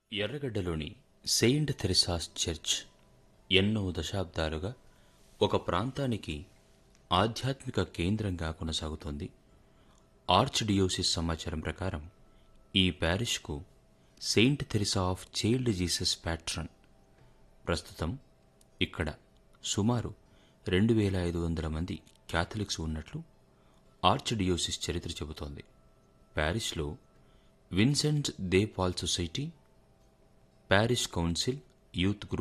ఎర్రగడ్డలోని Saint థెరిసాస్ church ఎన్నో దశాబ్దాలుగా ఒక ప్రాంతానికి ఆధ్యాత్మిక కేంద్రంగా కొనసాగుతోంది ఆర్చ్ డియోసిస్ సమాచారం ప్రకారం ఈ ప్యారిష్కు Saint Theresa of child Jesus patron ప్రస్తుతం ఇక్కడ సుమారు రెండు వేల ఐదు వందల మంది క్యాథలిక్స్ ఉన్నట్లు ఆర్చ్ డియోసిస్ చరిత్ర చెబుతోంది ప్యారిస్లో Vincent de Paul society Paris council youth group